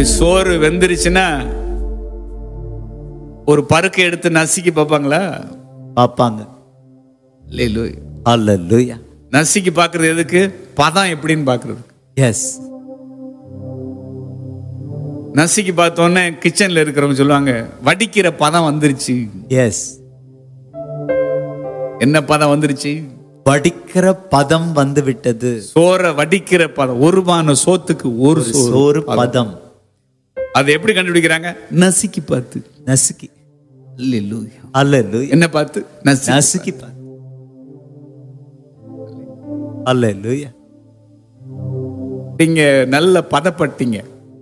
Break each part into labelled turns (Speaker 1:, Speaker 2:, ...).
Speaker 1: இப்படி சோறு வெந்துருச்சுன்னா ஒரு பருக்கை எடுத்து நசுக்கி பார்ப்பாங்களா
Speaker 2: பார்ப்பாங்க
Speaker 1: இல்லை
Speaker 2: ஹalleluya
Speaker 1: நசுக்கி பார்க்கறது எதுக்கு பதம் எப்படின்னு பார்க்கறது
Speaker 2: எஸ்
Speaker 1: நசுக்கி பார்த்தோன்னே கிச்சன்ல இருக்கிறவங்க சொல்லுவாங்க வடிக்கிற பதம் வந்துருச்சு
Speaker 2: எஸ்
Speaker 1: என்ன பதம் வந்துருச்சு
Speaker 2: வடிக்கிற பதம் வந்து விட்டது
Speaker 1: சோறை வடிக்கிற பதம் ஒரு பான சோத்துக்கு ஒரு சோறு
Speaker 2: சோறு பதம்
Speaker 1: அதை எப்படி கண்டுபிடிக்கிறாங்க நசுக்கி பார்த்து
Speaker 2: நசுக்கி
Speaker 1: அல்லேலூயா.
Speaker 2: ஹalleluya
Speaker 1: என்ன பார்த்து நசுக்கி
Speaker 2: நசுக்கி பாரு ஹalleluya
Speaker 1: நீங்க நல்ல பதப்பட்டீங்க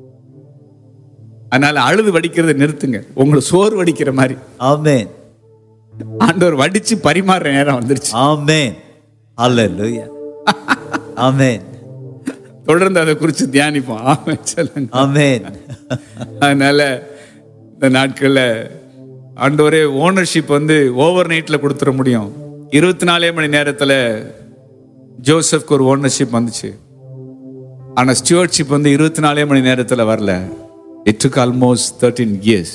Speaker 1: அதனால அழுது வடிக்கிறதை நிறுத்துங்க உங்களை சோறு வடிக்கிற மாதிரி
Speaker 2: ஆமென்
Speaker 1: ஆண்டவர் வடிச்சு பரிமாறுற நேரம் வந்துருச்சு
Speaker 2: ஆமென் ஹalleluya ஆமென்
Speaker 1: தொடர்ந்து அதை குறித்து தியானிப்போம் ஆமென் சொல்லுங்க
Speaker 2: ஆமென்
Speaker 1: அதனால இந்த நாட்கள்ல ஆண்டவரே ஓனர்ஷிப் வந்து ஓவர் நைட்ல கொடுத்துட முடியும் இருபத்தி நாலே மணி நேரத்துல ஜோசப்க்கு ஒரு ஓனர்ஷிப் வந்துச்சு ஆனா ஸ்டியூவர்ட்ஷிப் வந்து இருபத்தி நாலே மணி நேரத்துல வரல it took almost thirteen years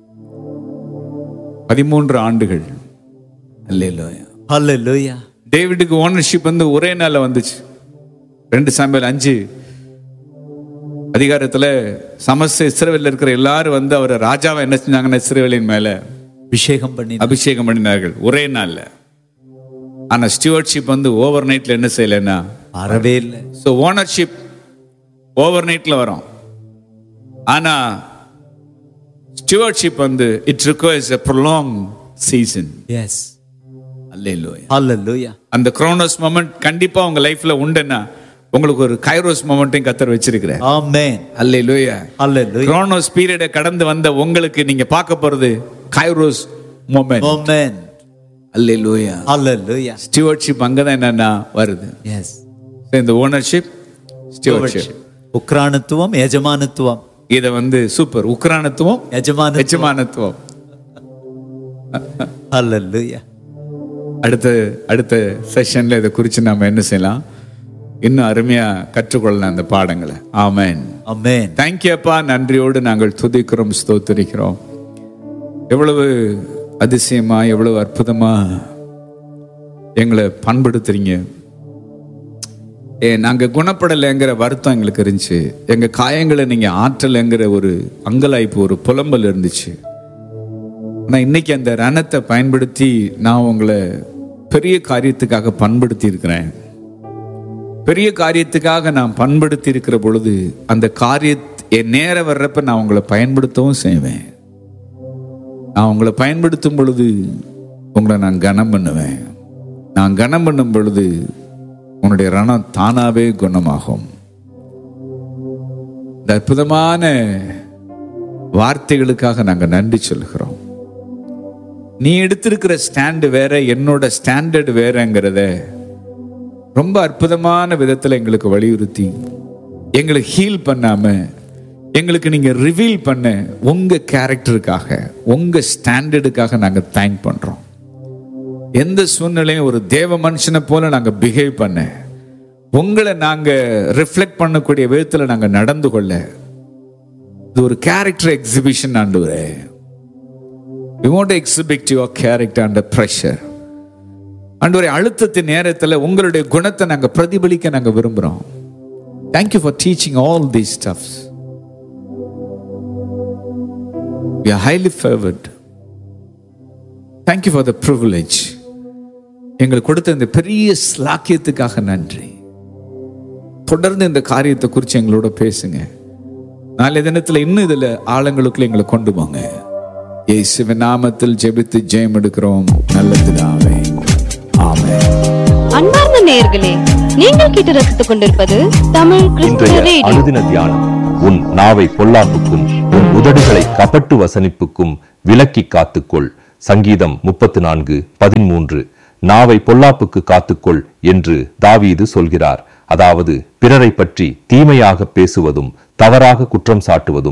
Speaker 1: பதிமூன்று ஆண்டுகள் அல்லேலூயா
Speaker 2: ஹalleluya
Speaker 1: டேவிடுக்கு ஓனர்ஷிப் வந்து ஒரே நாள்ல வந்துச்சு ரெண்டு சாம்பியல் அஞ்சு அதிகாரத்துல சமஸ்த இஸ்ரவேல்ல இருக்கிற எல்லாரும் வந்து அவரை ராஜாவை என்ன செஞ்சாங்கன்னா இஸ்ரவேலின் மேல
Speaker 2: அபிஷேகம் பண்ணி
Speaker 1: அபிஷேகம் பண்ணினார்கள் ஒரே நாள்ல ஆனா ஸ்டியூவர்ட்ஷிப் வந்து ஓவர் நைட்ல என்ன செய்யலைன்னா
Speaker 2: வரவே இல்லை
Speaker 1: ஸோ ஓனர்ஷிப் ஓவர் நைட்ல வரும் ஆனா ஸ்டியூவர்ட்ஷிப் வந்து it requires a prolong season
Speaker 2: yes
Speaker 1: hallelujah
Speaker 2: ஹalleluya
Speaker 1: அந்த குரோனோஸ் மொமெண்ட் கண்டிப்பா உங்க லைஃப்ல உண்டுன்னா உங்களுக்கு ஒரு கைரோஸ் மொமெண்ட்டையும் கத்தர் வச்சிருக்கிறேன்
Speaker 2: ஆமென்
Speaker 1: அல்லேலூயா
Speaker 2: ஹalleluya
Speaker 1: குரோனோஸ் பீரியடை கடந்து வந்த உங்களுக்கு நீங்க பார்க்க போறது கைரோஸ் மொமெண்ட்
Speaker 2: ஆமென்
Speaker 1: அல்லேலூயா
Speaker 2: ஹalleluya
Speaker 1: ஸ்டியூவர்ட்ஷிப் அங்கதான் என்னன்னா வருது
Speaker 2: எஸ்
Speaker 1: So, இந்த ஓனர்ஷிப் ஸ்டியூவர்ட்ஷிப்
Speaker 2: உக்ரானத்துவம் எஜமானத்துவம்
Speaker 1: இத வந்து சூப்பர் உக்ரானத்துவம்
Speaker 2: எஜமானத்துவம்
Speaker 1: எஜமானத்துவம்
Speaker 2: ஹalleluya
Speaker 1: அடுத்த அடுத்த செஷன்ல இதை குறித்து நாம என்ன செய்யலாம் இன்னும் அருமையா கற்றுக்கொள்ளலாம் அந்த பாடங்களை ஆமென்
Speaker 2: ஆமென்
Speaker 1: தேங்க்யூ அப்பா நன்றியோடு நாங்கள் துதிக்கிறோம் ஸ்தோத்திரிக்கிறோம் எவ்வளவு அதிசயமா எவ்வளவு அற்புதமா எங்களை பண்படுத்துறீங்க ஏ நாங்க குணப்படலைங்கிற வருத்தம் எங்களுக்கு இருந்துச்சு எங்க காயங்களை நீங்க ஆற்றலைங்கிற ஒரு அங்கலாய்ப்பு ஒரு புலம்பல் இருந்துச்சு ஆனா இன்னைக்கு அந்த ரணத்தை பயன்படுத்தி நான் உங்களை பெரிய காரியத்துக்காக பண்படுத்தி இருக்கிறேன் பெரிய காரியத்துக்காக நான் பண்படுத்தி இருக்கிற பொழுது அந்த காரிய என் நேரம் வர்றப்ப நான் உங்களை பயன்படுத்தவும் செய்வேன் நான் உங்களை பயன்படுத்தும் பொழுது உங்களை நான் கனம் பண்ணுவேன் நான் கனம் பண்ணும் பொழுது உன்னுடைய ரணம் தானாவே குணமாகும் இந்த அற்புதமான வார்த்தைகளுக்காக நாங்கள் நன்றி சொல்கிறோம் நீ எடுத்திருக்கிற ஸ்டாண்டு வேற என்னோட ஸ்டாண்டர்ட் வேறங்கிறத ரொம்ப அற்புதமான விதத்துல எங்களுக்கு வலியுறுத்தி எங்களை ஹீல் பண்ணாம எங்களுக்கு நீங்க ரிவீல் பண்ண உங்க கேரக்டருக்காக உங்க ஸ்டாண்டர்டுக்காக நாங்க தேங்க் பண்றோம் எந்த சூழ்நிலையும் ஒரு தேவ மனுஷனை போல நாங்க பிஹேவ் பண்ண உங்களை நாங்க ரிஃப்ளெக்ட் பண்ணக்கூடிய விதத்துல நாங்க நடந்து கொள்ள இது ஒரு கேரக்டர் எக்ஸிபிஷன் ஆண்டு We want to exhibit your character under pressure. ஆண்டவரே அழுத்தத்தின் நேரத்துல உங்களுடைய குணத்தை நாங்க பிரதிபலிக்க நாங்க விரும்புறோம் Thank you for teaching all these stuffs. We are highly favored. Thank you for the privilege. எங்களுக்கு கொடுத்த இந்த பெரிய ஸ்லாக்கியத்துக்காக நன்றி தொடர்ந்து இந்த காரியத்தை குறித்து எங்களோட பேசுங்க நாளைய தினத்துல இன்னும் இதுல ஆழங்களுக்குள்ள எங்களை கொண்டு போங்க இயேசுவின் நாமத்தில் ஜெபித்து ஜெயம் எடுக்கிறோம் நல்ல பிதாவே ஆமென்
Speaker 3: அன்பார்ந்த நேயர்களே நீங்கள் கேட்டு ரசித்துக் கொண்டிருப்பது தமிழ் கிறிஸ்துவ
Speaker 4: இன்றைய
Speaker 3: ரேடியோ
Speaker 4: அனுதின தியானம் உன் நாவை பொல்லாப்புக்கும் உன் உதடுகளை கபட்டு வசனிப்புக்கும் விலக்கி காத்துக்கொள் சங்கீதம் முப்பத்து நான்கு பதிமூன்று நாவை பொல்லாப்புக்கு காத்துக்கொள் என்று தாவீது சொல்கிறார் அதாவது பிறரை பற்றி தீமையாக பேசுவதும் தவறாக குற்றம் சாட்டுவதும்